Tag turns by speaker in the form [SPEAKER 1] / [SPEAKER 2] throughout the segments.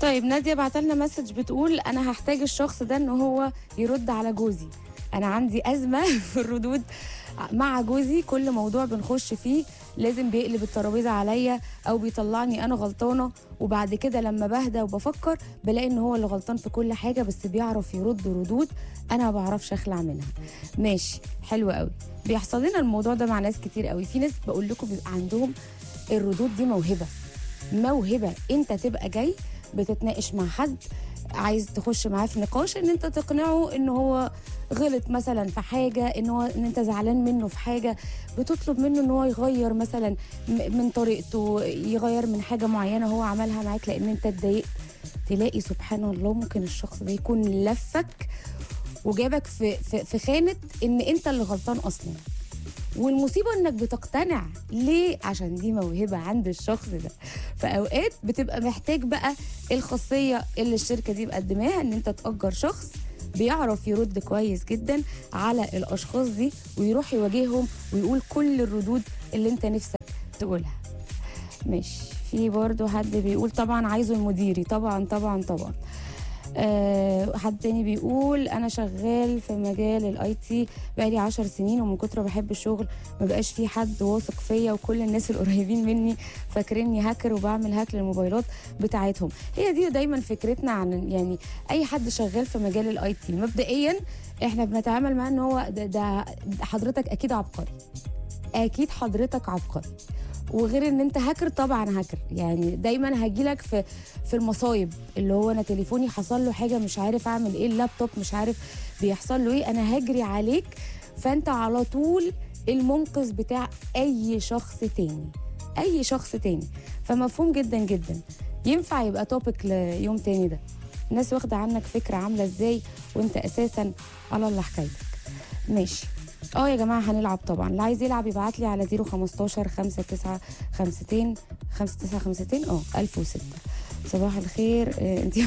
[SPEAKER 1] طيب ناديه بعتلنا مسج بتقول انا هحتاج الشخص ده ان هو يرد على جوزي انا عندي ازمه في الردود مع جوزي كل موضوع بنخش فيه لازم بيقلب الترابيزه عليا او بيطلعني انا غلطانه وبعد كده لما بهدى وبفكر بلاقي ان هو اللي غلطان في كل حاجه بس بيعرف يرد ردود انا ما بعرفش اخلع منها ماشي حلو قوي بيحصل لنا الموضوع ده مع ناس كتير قوي في ناس بقول لكم بيبقى عندهم الردود دي موهبه موهبه انت تبقى جاي بتتناقش مع حد عايز تخش معاه في نقاش ان انت تقنعه ان هو غلط مثلا في حاجه ان هو ان انت زعلان منه في حاجه بتطلب منه ان هو يغير مثلا م- من طريقته يغير من حاجه معينه هو عملها معاك لان انت اتضايقت تلاقي سبحان الله ممكن الشخص ده يكون لفك وجابك في في, في خانه ان انت اللي غلطان اصلا والمصيبه انك بتقتنع ليه عشان دي موهبه عند الشخص ده فاوقات بتبقى محتاج بقى الخاصيه اللي الشركه دي مقدماها ان انت تاجر شخص بيعرف يرد كويس جدا على الاشخاص دي ويروح يواجههم ويقول كل الردود اللي انت نفسك تقولها ماشي في برضو حد بيقول طبعا عايزه المديري طبعا طبعا طبعا أه حد تاني بيقول انا شغال في مجال الاي تي بقالي عشر سنين ومن كتر بحب الشغل ما بقاش في حد واثق فيا وكل الناس القريبين مني فاكريني هاكر وبعمل هاك للموبايلات بتاعتهم هي دي دايما فكرتنا عن يعني اي حد شغال في مجال الاي تي مبدئيا احنا بنتعامل معاه ان هو ده, ده حضرتك اكيد عبقري اكيد حضرتك عبقري وغير ان انت هاكر طبعا هاكر يعني دايما هجيلك في في المصايب اللي هو انا تليفوني حصل له حاجه مش عارف اعمل ايه اللابتوب مش عارف بيحصل له ايه انا هجري عليك فانت على طول المنقذ بتاع اي شخص تاني اي شخص تاني فمفهوم جدا جدا ينفع يبقى توبيك ليوم تاني ده الناس واخده عنك فكره عامله ازاي وانت اساسا على الله حكايتك ماشي اه يا جماعه هنلعب طبعا اللي عايز يلعب يبعت لي على 015 59 52 5952 اه 1006 صباح الخير آه، انت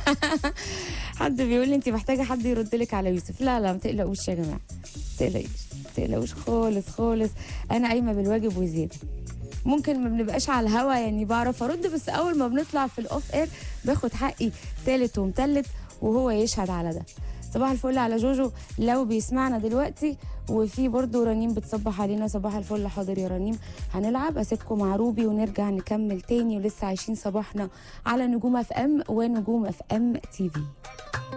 [SPEAKER 1] حد بيقول لي انت محتاجه حد يرد لك على يوسف لا لا ما تقلقوش يا جماعه ما تقلقيش ما تقلقوش خالص خالص انا قايمه بالواجب وزياده ممكن ما بنبقاش على الهوا يعني بعرف ارد بس اول ما بنطلع في الاوف اير باخد حقي تالت ومتلت وهو يشهد على ده صباح الفل على جوجو لو بيسمعنا دلوقتي وفي برضه رنيم بتصبح علينا صباح الفل حاضر يا رنيم هنلعب اسيبكم مع روبي ونرجع نكمل تاني ولسه عايشين صباحنا على نجوم اف ام ونجوم اف ام تي في